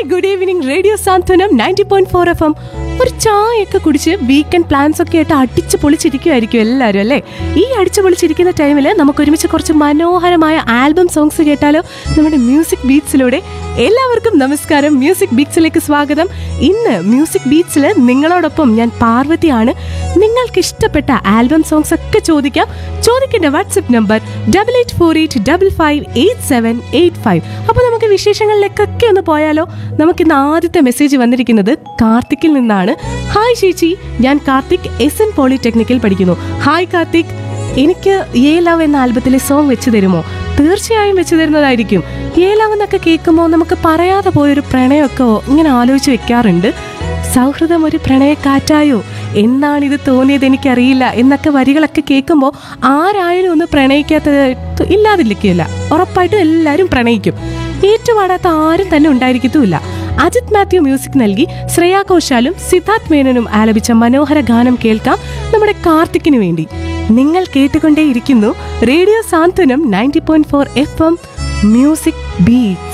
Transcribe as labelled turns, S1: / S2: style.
S1: good evening radio Santhwanam ninety point four F M ഒരു ചായയൊക്കെ കുടിച്ച് വീക്കെൻഡ് പ്ലാൻസ് ഒക്കെ ആയിട്ട് അടിച്ച് പൊളിച്ചിരിക്കുമായിരിക്കും എല്ലാവരും അല്ലേ ഈ അടിച്ച് പൊളിച്ചിരിക്കുന്ന ടൈമിൽ നമുക്ക് ഒരുമിച്ച് കുറച്ച് മനോഹരമായ ആൽബം സോങ്സ് കേട്ടാലോ നമ്മുടെ മ്യൂസിക് ബീറ്റ്സിലൂടെ എല്ലാവർക്കും നമസ്കാരം മ്യൂസിക് ബീറ്റ്സിലേക്ക് സ്വാഗതം ഇന്ന് മ്യൂസിക് ബീറ്റ്സിൽ നിങ്ങളോടൊപ്പം ഞാൻ പാർവതിയാണ് നിങ്ങൾക്ക് ഇഷ്ടപ്പെട്ട ആൽബം സോങ്സ് ഒക്കെ ചോദിക്കാം ചോദിക്കേണ്ട WhatsApp number double eight four eight double five eight seven eight five അപ്പോൾ നമുക്ക് വിശേഷങ്ങളിലേക്കൊക്കെ ഒന്ന് പോയാലോ നമുക്കിന്ന് ആദ്യത്തെ മെസ്സേജ് വന്നിരിക്കുന്നത് കാർത്തിക്കിൽ നിന്നാണ് ഹായ് ചേച്ചി ഞാൻ കാർത്തിക് എസ് എൻ പോളിടെക്നിക്കിൽ പഠിക്കുന്നു ഹായ് കാർത്തിക് എനിക്ക് ഏ ലവ് എന്ന ആൽബത്തിലെ സോങ് വെച്ച് തരുമോ തീർച്ചയായും വെച്ച് തരുന്നതായിരിക്കും ഏ ലവ് എന്നൊക്കെ കേൾക്കുമ്പോൾ നമുക്ക് പറയാതെ പോയൊരു പ്രണയമൊക്കെ ഇങ്ങനെ ആലോചിച്ച് വെക്കാറുണ്ട് സൗഹൃദം ഒരു പ്രണയക്കാറ്റായോ എന്നാണ് ഇത് തോന്നിയത് എനിക്കറിയില്ല എന്നൊക്കെ വരികളൊക്കെ കേൾക്കുമ്പോൾ ആരായാലും ഒന്ന് പ്രണയിക്കാത്തത് ഇല്ലാതിരിക്കില്ല ഉറപ്പായിട്ടും എല്ലാവരും പ്രണയിക്കും ഏറ്റുപാടാത്ത ആരും തന്നെ ഉണ്ടായിരിക്കത്തുമില്ല അജിത് മാത്യു മ്യൂസിക് നൽകി ശ്രേയാ ഘോഷാലും സിദ്ധാർത്ഥ് മേനനും ആലപിച്ച മനോഹര ഗാനം കേൾക്കാം നമ്മുടെ കാർത്തിക്കിന് വേണ്ടി നിങ്ങൾ കേട്ടുകൊണ്ടേയിരിക്കുന്നു radio Santhwanam ninety point four F M music beat